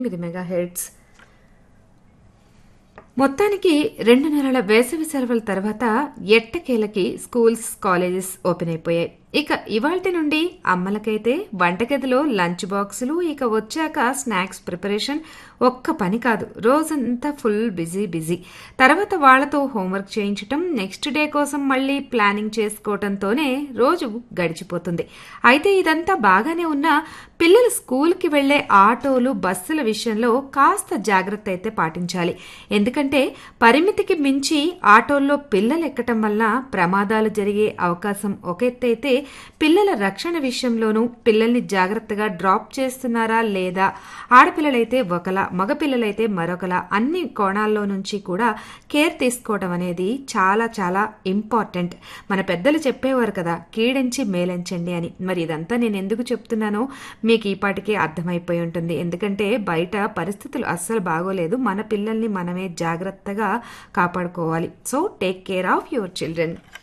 ఇది mega heads మొత్తానికి రెండు నెలల వేసవి సెలవుల తర్వాత ఎట్టకేలకి స్కూల్స్ కాలేజెస్ ఓపెన్ అయిపోయాయి ఇక ఇవాల్టి నుండి అమ్మలకైతే వంటగదిలో లంచ్ బాక్సులు ఇక వచ్చాక స్నాక్స్ ప్రిపరేషన్ ఒక్క పని కాదు రోజంతా ఫుల్ బిజీ బిజీ తర్వాత వాళ్లతో హోంవర్క్ చేయించటం నెక్స్ట్ డే కోసం మళ్ళీ ప్లానింగ్ చేసుకోవటంతోనే రోజు గడిచిపోతుంది అయితే ఇదంతా బాగానే ఉన్నా పిల్లలు స్కూల్కి వెళ్లే ఆటోలు బస్సుల విషయంలో కాస్త జాగ్రత్త అయితే పాటించాలి ఎందుకంటే పరిమితికి మించి ఆటోల్లో పిల్లలు ఎక్కటం వల్ల ప్రమాదాలు జరిగే అవకాశం ఒక ఎత్తైతే పిల్లల రక్షణ విషయంలోనూ పిల్లల్ని జాగ్రత్తగా డ్రాప్ చేస్తున్నారా లేదా ఆడపిల్లలైతే ఒకలా మగపిల్లలైతే మరొకలా అన్ని కోణాల్లో నుంచి కూడా కేర్ తీసుకోవడం అనేది చాలా చాలా ఇంపార్టెంట్ మన పెద్దలు చెప్పేవారు కదా కీడించి మేలంచండి అని మరి ఇదంతా నేను ఎందుకు చెప్తున్నానో మీకు ఈ పాటికే అర్థమైపోయి ఉంటుంది ఎందుకంటే బయట పరిస్థితులు అస్సలు బాగోలేదు మన పిల్లల్ని మనమే జాగ్రత్తగా కాపాడుకోవాలి so take care of your children